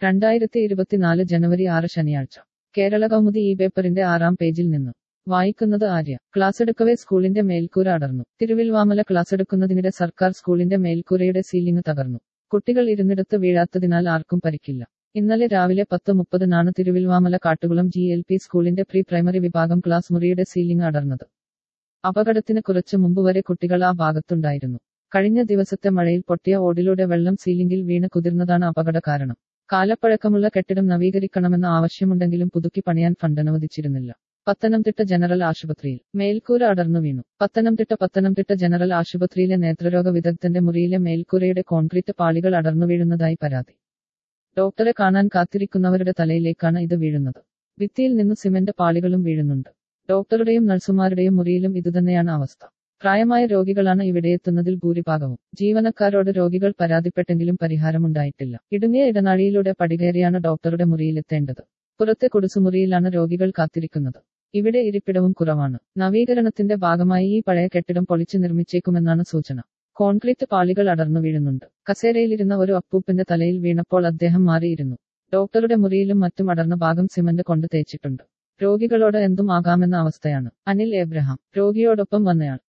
രണ്ടായിരത്തി ഇരുപത്തിനാല് ജനുവരി ആറ് ശനിയാഴ്ച കേരള കൗമുദി ഈ പേപ്പറിന്റെ ആറാം പേജിൽ നിന്ന് വായിക്കുന്നത് ആര്യ ക്ലാസ് എടുക്കവേ സ്കൂളിന്റെ മേൽക്കൂര അടർന്നു തിരുവിൽവാമല ക്ലാസ് എടുക്കുന്നതിനിടെ സർക്കാർ സ്കൂളിന്റെ മേൽക്കൂരയുടെ സീലിംഗ് തകർന്നു കുട്ടികൾ ഇരുന്നിടത്ത് വീഴാത്തതിനാൽ ആർക്കും പരിക്കില്ല ഇന്നലെ രാവിലെ പത്ത് മുപ്പതിനാണ് Thiruvilwamala Kattukulam G L P സ്കൂളിന്റെ പ്രീ പ്രൈമറി വിഭാഗം ക്ലാസ് മുറിയുടെ സീലിംഗ് അടർന്നത് അപകടത്തിന് കുറച്ചു മുമ്പ് വരെ കുട്ടികൾ ആ ഭാഗത്തുണ്ടായിരുന്നു കഴിഞ്ഞ ദിവസത്തെ മഴയിൽ പൊട്ടിയ ഓടിലൂടെ വെള്ളം സീലിംഗിൽ വീണ് കുതിർന്നതാണ് അപകട കാരണം കാലപ്പഴക്കമുള്ള കെട്ടിടം നവീകരിക്കണമെന്ന ആവശ്യമുണ്ടെങ്കിലും പുതുക്കി പണിയാൻ ഫണ്ട് അനുവദിച്ചിരുന്നില്ല പത്തനംതിട്ട ജനറൽ ആശുപത്രിയിൽ മേൽക്കൂര അടർന്നു വീണു പത്തനംതിട്ട പത്തനംതിട്ട ജനറൽ ആശുപത്രിയിലെ നേത്രരോഗ വിദഗ്ധന്റെ മുറിയിലെ മേൽക്കൂരയുടെ കോൺക്രീറ്റ് പാളികൾ അടർന്നു വീഴുന്നതായി പരാതി ഡോക്ടറെ കാണാൻ കാത്തിരിക്കുന്നവരുടെ തലയിലേക്കാണ് ഇത് വീഴുന്നത് ഭിത്തിയിൽ നിന്ന് സിമന്റ് പാളികളും വീഴുന്നുണ്ട് ഡോക്ടറുടെയും നഴ്സുമാരുടെയും മുറിയിലും ഇതുതന്നെയാണ് അവസ്ഥ പ്രായമായ രോഗികളാണ് ഇവിടെയെത്തുന്നതിൽ ഭൂരിഭാഗവും ജീവനക്കാരോട് രോഗികൾ പരാതിപ്പെട്ടെങ്കിലും പരിഹാരമുണ്ടായിട്ടില്ല ഇടുങ്ങിയ ഇടനാഴിയിലൂടെ പടികേറിയാണ് ഡോക്ടറുടെ മുറിയിലെത്തേണ്ടത് പുറത്തെ കുടുസുമുറിയിലാണ് രോഗികൾ കാത്തിരിക്കുന്നത് ഇവിടെ ഇരിപ്പിടവും കുറവാണ് നവീകരണത്തിന്റെ ഭാഗമായി ഈ പഴയ കെട്ടിടം പൊളിച്ചു നിർമ്മിച്ചേക്കുമെന്നാണ് സൂചന കോൺക്രീറ്റ് പാളികൾ അടർന്നു വീഴുന്നുണ്ട് കസേരയിലിരുന്ന ഒരു അപ്പൂപ്പന്റെ തലയിൽ വീണപ്പോൾ അദ്ദേഹം മാറിയിരുന്നു ഡോക്ടറുടെ മുറിയിലും മറ്റും അടർന്ന ഭാഗം സിമന്റ് കൊണ്ട് തേച്ചിട്ടുണ്ട് രോഗികളോട് എന്തും ആകാമെന്ന അവസ്ഥയാണ് അനിൽ എബ്രഹാം രോഗിയോടൊപ്പം വന്നയാൾ